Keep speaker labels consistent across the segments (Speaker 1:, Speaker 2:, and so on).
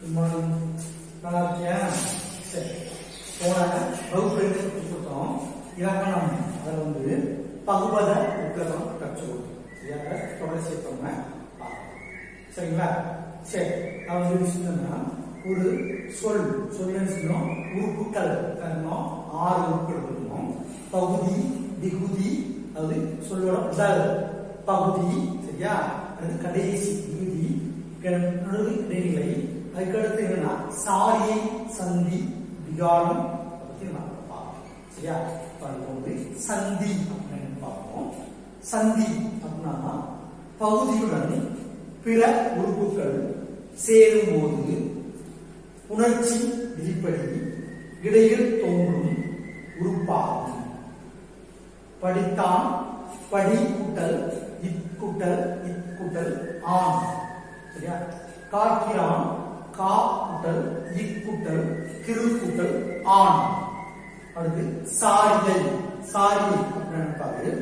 Speaker 1: Good morning நல்லா இருக்கியா சரி போன வகுப்பு எடுத்து கொடுத்தோம் இலக்கணம் அதில் வந்து பகுபத உட்கரணம் கற்றுக்கொடுத்தோம் சரியா அதை தொடர்ச்சி பண்ண சரிங்களா சரி நான் வந்து சொன்னா ஒரு சொல் சொல்லுன்னு சொன்னோம் உறுப்புக்கள் தரணும் ஆறு உறுப்புகள் இருக்கணும் பகுதி விகுதி அது சொல்லோட முதல் பகுதி சரியா அது கடைசி விகுதி நடுவு இடைநிலை அதுக்கடுத்து என்னன்னா சாரியை சந்தி விகாரம் அதை பத்தி நம்ம பார்ப்போம் சரியா இப்ப அதுக்கு வந்து சந்தி அப்படின்னு பார்ப்போம் சந்தி அப்படின்னா பகுதியுடன் பிற உறுப்புகள் சேரும்போது உணர்ச்சி விதிப்படி இடையில் தோன்றும் உறுப்பாகும் படித்தான் படி கூட்டல் இக்குட்டல் இக்குட்டல் ஆண் சரியா காக்கிறான் கா குட்டல் இக்குட்டல் கிரு குட்டல் ஆண் அடுத்து சாரியை சாரியை அப்படின்னு பாரு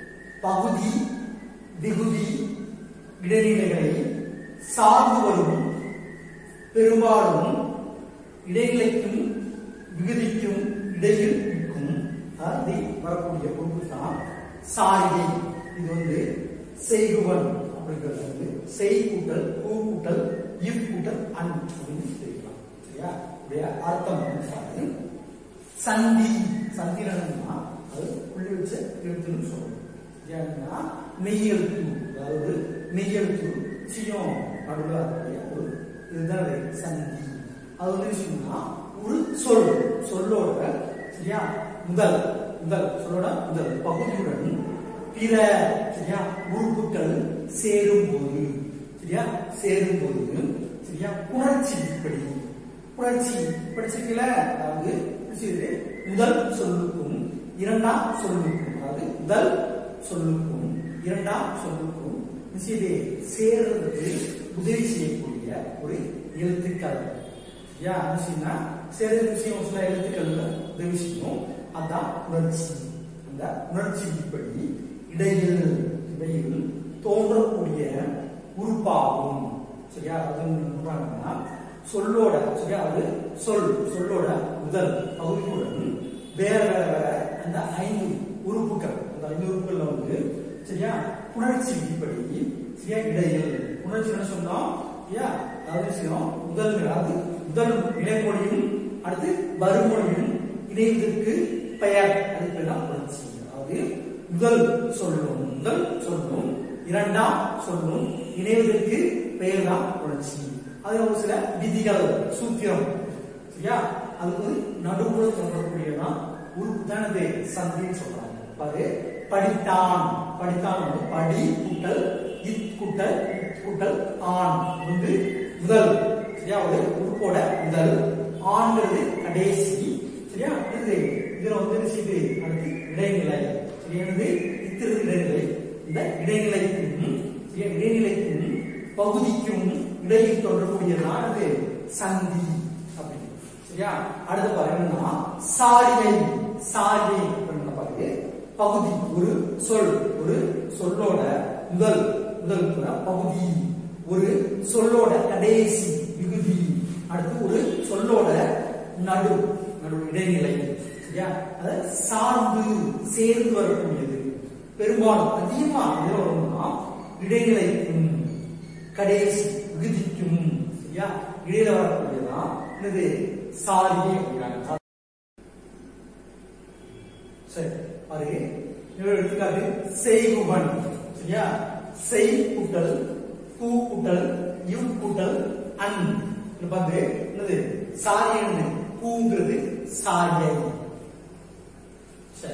Speaker 1: பகுதி விகுதி இடைநிலைகளை சார்ந்து வரும் பெரும்பாலும் இடைநிலைக்கும் விகுதிக்கும் இடையில் இருக்கும் அது வரக்கூடிய பொருள் தான் சாரியை இது வந்து செய்குவன் அப்படிங்கிறது வந்து செய் கூட்டல் கூ கூட்டல் இவ் கூட்டல் அன் அப்படின்னு தெரியுமா சரியா உடைய அர்த்தம் வந்து சந்தி சந்தி என்னன்னா அது புள்ளி வச்ச எழுத்துன்னு சொல்லணும் ஏன்னா மெய்யெழுத்து அதாவது மெய்யெழுத்து சியம் நடுவில் இருக்கக்கூடிய ஒரு இதுதான் அது சந்தி அது வந்து சொன்னா ஒரு சொல் சொல்லோட சரியா முதல் முதல் சொல்லோட முதல் பகுதியுடன் பிற சரியா உறுப்புகள் சேரும் போது சரியா சேரும் போது சரியா புணர்ச்சி இப்படி புணர்ச்சி படிச்சிருக்கீங்களா அதாவது இது முதல் சொல்லுக்கும் இரண்டாம் சொல்லுக்கும் அதாவது முதல் சொல்லுக்கும் இரண்டாம் சொல்லுக்கும் இது சேர்றதுக்கு உதவி செய்யக்கூடிய ஒரு எழுத்துக்கள் யா விஷயம்னா சேர்ற விஷயம் சில எழுத்துக்கள்ல உதவி செய்யும் அதான் உணர்ச்சி அந்த உணர்ச்சி இப்படி இடையில் இடையில் தோன்றக்கூடிய உறுப்பாகும் சரியா அது சொல்றாங்கன்னா சொல்லோட சரியா அது சொல் சொல்லோட முதல் பகுதியுடன் வேற வேற வேற அந்த ஐந்து உறுப்புகள் அந்த ஐந்து உறுப்புகள்ல வந்து சரியா புணர்ச்சி விதிப்படி சரியா இடையில் புணர்ச்சி என்ன சொன்னோம் சரியா அதாவது விஷயம் முதல் அதாவது முதல் இடைமொழியும் அடுத்து வருமொழியும் இணைவதற்கு பெயர் அதுக்கு பேர் தான் புணர்ச்சி அதாவது முதல் சொல்லும் முதல் சொல்லும் இரண்டாம் சொல்லும் இணைவதற்கு பெயர் தான் புணர்ச்சி அது ஒரு சில விதிகள் சூத்திரம் சரியா அது வந்து நடுவுல தோன்றக்கூடியதான் உறுப்பு தான் இது சந்தின்னு சொல்றாங்க பாரு படித்தான் படித்தான் வந்து படி குட்டல் இத் குட்டல் இத் குட்டல் ஆண் வந்து முதல் சரியா ஒரு உறுப்போட முதல் ஆண்கிறது கடைசி சரியா இது இதுல வந்து இது அடுத்து இடைநிலை சரியானது இத்திரு இடைநிலை இந்த இடைநிலைக்கும் சரியா இடைநிலைக்கும் பகுதிக்கும் இடையில் தோன்றக்கூடியதுதான் அது சந்தி அப்படின்னு சரியா அடுத்து பாருங்கன்னா சாரியை சாரியை அப்படின்னு பாருங்க பகுதி ஒரு சொல் ஒரு சொல்லோட முதல் முதல் பகுதி ஒரு சொல்லோட கடைசி விகுதி அடுத்து ஒரு சொல்லோட நடு நடு இடைநிலை சரியா அத சார்ந்து சேர்ந்து வரக்கூடியது பெரும்பாலும் அதிகமா எதுல வரும்னா இடைநிலைக்கும் கடைசி விகுதிக்கும் சரியா இடையில வரக்கூடியதான் என்னது சாரி அப்படிங்கிறாங்க சரி பாரு இன்னொரு எடுத்துக்காட்டு செய்குவன் சரியா செய் கூட்டல் கூ கூட்டல் இவ் கூட்டல் அன் இது பார்த்து என்னது சாரியன்னு கூங்கிறது சாரியை சரி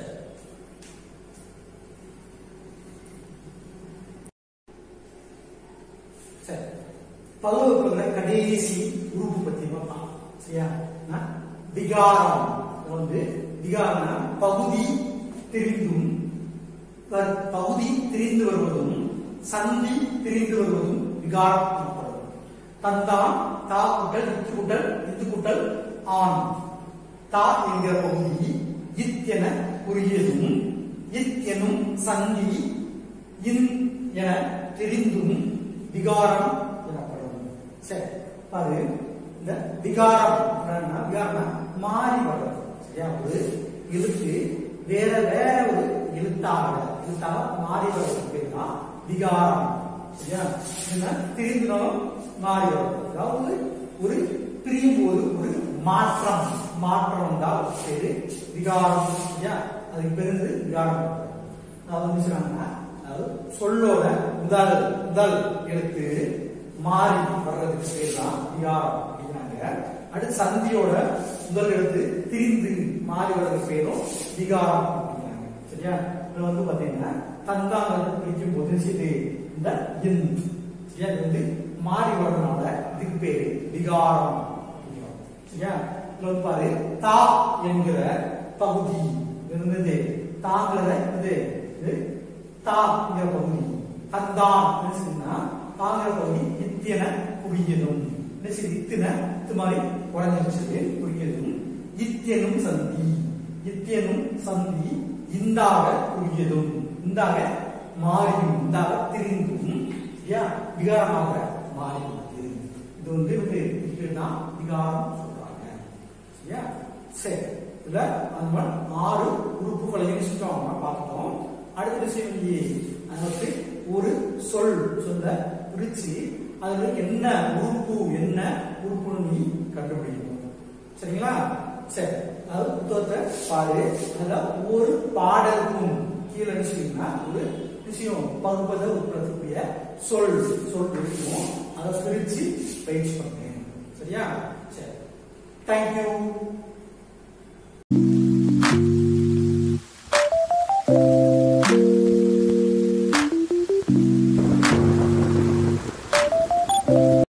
Speaker 1: சரி பகுவகுல கடைசி உறுப்பு பத்தி பார்க்கலாம் சரியா நான் விகாரம் இது வந்து விகாரம்னா பகுதி திரிந்தும் வ- பகுதி திரிந்து வருவதும் சந்தி திரிந்து வருவதும் விகாரம் எனப்படும் தந்தான் தா குட்டல் இத்து குட்டல் இத்து குட்டல் ஆண் தா என்கிற பகுதி இத் என குறியதும் இத் எனும் சந்தி இன் என தெரிந்தும் விகாரம் எனப்படும் சரி பாரு இந்த விகாரம் அப்படின்னா விகாரம்னா மாறி வர்றது சரியா ஒரு எழுத்து வேற வேற ஒரு எழுத்தாக எழுத்தாக மாறி வர்றது பேர் தான் விகாரம் சரியா என்ன திரும்பினாலும் மாறி வர்றது அதாவது ஒரு பிரியும் போது ஒரு மாற்றம் மாற்றம் தான் பேரு விகாரம் சரியா அதுக்கு பேரு வந்து விகாரம் அதாவது வந்து சொன்னாங்கன்னா அதாவது சொல்லோட முதல் முதல் எழுத்து மாறி வர்றதுக்கு பேர் தான் விகாரம் அப்படிங்கிறாங்க அடுத்து சந்தியோட முதல் எழுத்து திரிந்து மாறி வர்றதுக்கு பேரும் விகாரம் அப்படிங்கிறாங்க சரியா இதுல வந்து பாத்தீங்கன்னா தந்தாங்க பிரிக்கும் போது இது இந்த இன் சரியா இது வந்து மாறி வர்றதுனால இதுக்கு பேரு விகாரம் அப்படிங்கிறோம். சரியா இதுல வந்து பாரு தா என்கிற பகுதி இருந்தது தாங்கிற இது இது தாங்கிற பகுதி தந்தான் என்ன சொன்னா தாங்கிற பகுதி இத்தியன குவியதும் என்ன செய்யுது இத்தின இது மாதிரி உடஞ்சிருச்சு குவியதும் இத்தியனும் சந்தி இத்தியனும் சந்தி இந்தாக குவியதும் இந்தாக மாறியும் இந்தாக திரிந்தும் சரியா விகாரமாக மாறிவிட்டது இது வந்து வந்து இதுதான் விகாரம் சொல்றாங்க சரியா சரி இதுல நம்ம ஆறு உறுப்புகளையும் சுத்தம் பார்த்துட்டோம் அடுத்த விஷயம் இல்லையே அது வந்து ஒரு சொல் சொல்ல பிரிச்சு அதுல என்ன உறுப்பு என்ன உறுப்புன்னு நீ கண்டுபிடிக்கணும் சரிங்களா சரி அதாவது புத்தகத்தை பாரு அதுல ஒரு பாடலுக்கும் கீழே விஷயம்னா ஒரு விஷயம் பகுப்பத உட்படுத்தக்கூடிய சொல் சொல் இருக்கும் அதை பிரிச்சு பயிற்சி பண்ணுங்க சரியா சரி தேங்க்யூ